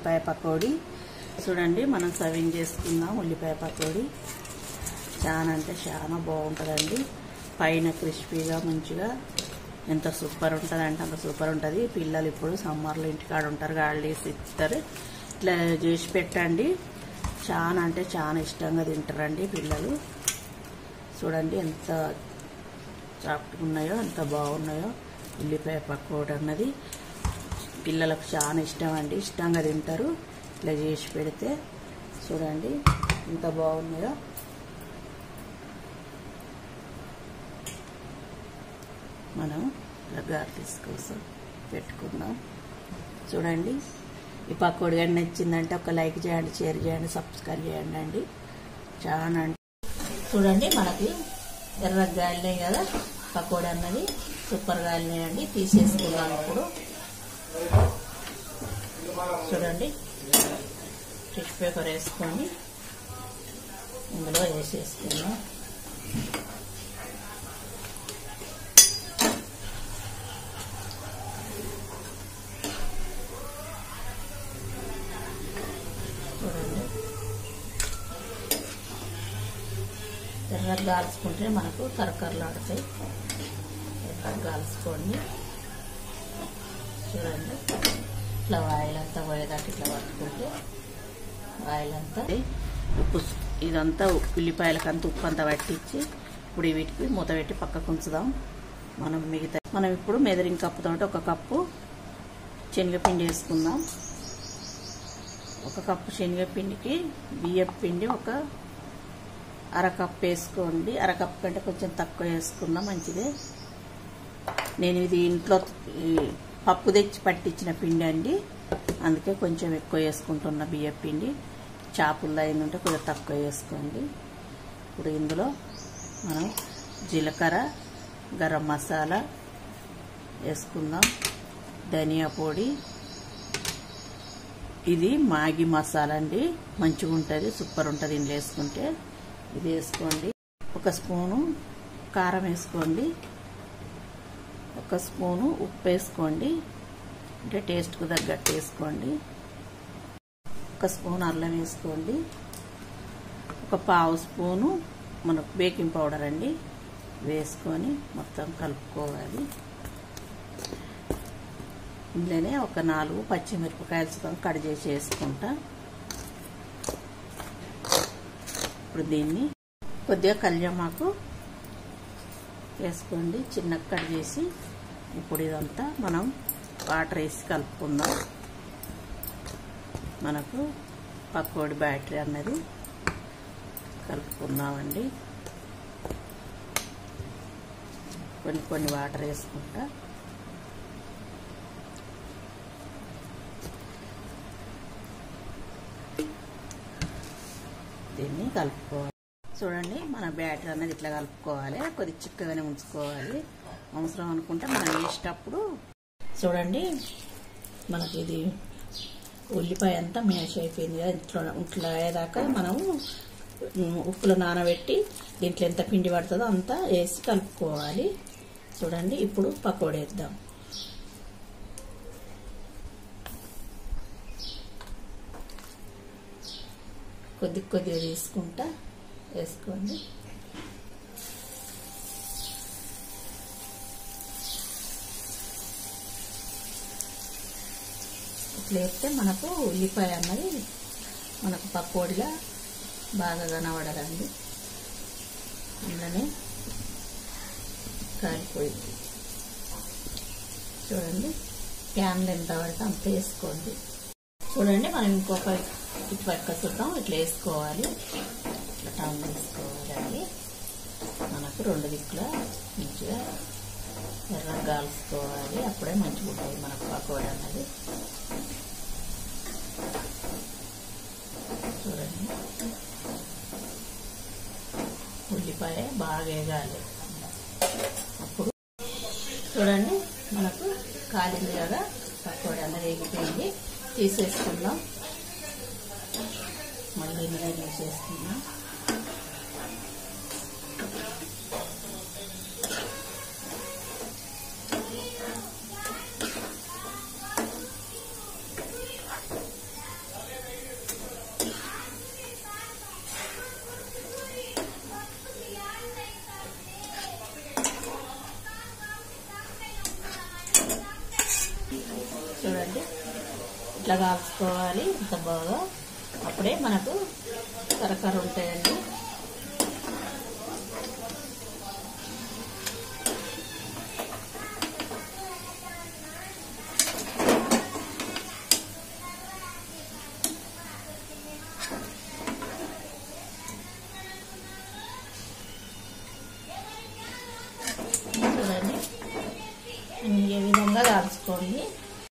ఉల్లిపాయ పకోడీ చూడండి మనం సర్వింగ్ చేసుకుందాం ఉల్లిపాయ పకోడీ చాలా అంటే చాలా బాగుంటుందండి పైన క్రిస్పీగా మంచిగా ఎంత సూపర్ ఉంటుంది అంటే అంత సూపర్ ఉంటుంది పిల్లలు ఇప్పుడు సమ్మర్లో ఇంటికాడ ఉంటారు గాళ్ళేసి ఇస్తారు ఇట్లా చేసి పెట్టండి చాలా అంటే చాలా ఇష్టంగా తింటారండి పిల్లలు చూడండి ఎంత సాఫ్ట్గా ఉన్నాయో ఎంత బాగున్నాయో ఉల్లిపాయ పకోడీ అన్నది పిల్లలకు చాలా ఇష్టం అండి ఇష్టంగా తింటారు ఇట్లా చేసి పెడితే చూడండి ఎంత బాగున్నాయో మనం గార్లిక్స్ కోసం పెట్టుకుందాం చూడండి ఈ పకోడీ కానీ నచ్చిందంటే ఒక లైక్ చేయండి షేర్ చేయండి సబ్స్క్రైబ్ చేయండి అండి చాలా అంటే చూడండి మనకి ఎర్రగా గాలినాయి కదా పకోడీ అన్నది సూపర్ గాలినాయండి తీసేసుకుందాం ఇప్పుడు చూడండి టిష్ పేపర్ వేసుకొని ఇందులో వేసేసుకుందాం చూడండి ఎర్రగా కాల్చుకుంటే మనకు కరకరలాడుతాయి ఎర్రగా కాల్చుకోండి చూడండి ఇట్లా ఆయిల్ అంతా పోయేదాకా ఇట్లా పట్టుకుంటే ఆయిల్ అంతా ఉప్పు ఇదంతా ఉల్లిపాయలకు అంతా ఉప్పు అంతా పట్టించి ఇప్పుడు వీటికి మూత పెట్టి పక్కకు ఉంచుదాం మనం మిగతా మనం ఇప్పుడు మెదరింగ్ కప్పుతో ఒక కప్పు శనగపిండి వేసుకుందాం ఒక కప్పు శనగపిండికి బియ్యం పిండి ఒక అరకప్పు వేసుకోండి అరకప్పు కంటే కొంచెం తక్కువ వేసుకున్నా మంచిదే నేను ఇది ఇంట్లో ఈ పప్పు తెచ్చి పట్టించిన పిండి అండి అందుకే కొంచెం ఎక్కువ వేసుకుంటున్న బియ్యం పిండి చేపల్లో అయిందంటే కొంచెం తక్కువ వేసుకోండి ఇప్పుడు ఇందులో మనం జీలకర్ర గరం మసాలా వేసుకుందాం ధనియా పొడి ఇది మాగి మసాలా అండి మంచిగా ఉంటుంది సూపర్ ఉంటుంది ఇందులో వేసుకుంటే ఇది వేసుకోండి ఒక స్పూను కారం వేసుకోండి ఒక స్పూను ఉప్పు వేసుకోండి అంటే టేస్ట్కు తగ్గట్టు వేసుకోండి ఒక స్పూన్ అల్లం వేసుకోండి ఒక పావు స్పూను మనకు బేకింగ్ పౌడర్ అండి వేసుకొని మొత్తం కలుపుకోవాలి ఇందులోనే ఒక నాలుగు పచ్చిమిరపకాయలు కట్ చేసి వేసుకుంటా ఇప్పుడు దీన్ని కొద్దిగా కళ్యామాకు వేసుకోండి చిన్నగా కట్ చేసి ఇప్పుడు ఇదంతా మనం వాటర్ వేసి కలుపుకుందాం మనకు పకోడి బ్యాటరీ అన్నది కలుపుకుందామండి కొన్ని కొన్ని వాటర్ వేసుకుంటా దీన్ని కలుపుకోవాలి చూడండి మన బ్యాటర్ అనేది ఇట్లా కలుపుకోవాలి కొద్ది చిక్కగానే ఉంచుకోవాలి అవసరం అనుకుంటే మనం వేసేటప్పుడు చూడండి మనకి ఇది ఉల్లిపాయ అంతా మ్యాష్ అయిపోయింది కదా ఇట్లా ఇట్లా అయ్యేదాకా మనము ఉప్పులో నానబెట్టి దీంట్లో ఎంత పిండి పడుతుందో అంతా వేసి కలుపుకోవాలి చూడండి ఇప్పుడు పకోడీ వేద్దాం కొద్ది కొద్దిగా తీసుకుంటా వేసుకోండి ఇట్లా వేస్తే మనకు ఉల్లిపాయ అన్నది మనకు పకోడీలా బాగా కనబడదండి అందులోనే కాలిపోయింది చూడండి ప్యాన్లు ఎంత పడితే అంత వేసుకోండి చూడండి మనం ఇంకొక ఇటు పక్క చూద్దాం ఇట్లా వేసుకోవాలి ఇట్లా టౌన్ వేసుకోవాలండి మనకు రెండు దిక్కుల మంచిగా ఎర్రగా కాల్చుకోవాలి అప్పుడే మంచిగా ఉంటుంది మనకు పకోడీ అన్నది చూడండి ఉల్లిపాయ బాగా వేగాలి అప్పుడు చూడండి మనకు కాలింది కదా పకోడీ అన్నది వేగిపోయింది తీసేసుకుందాం మళ్ళీ నీళ్ళు వేసేసుకుందాం చూడండి ఇట్లా కాల్చుకోవాలి ఇంత బాగా అప్పుడే మనకు కరకర ఉంటాయండి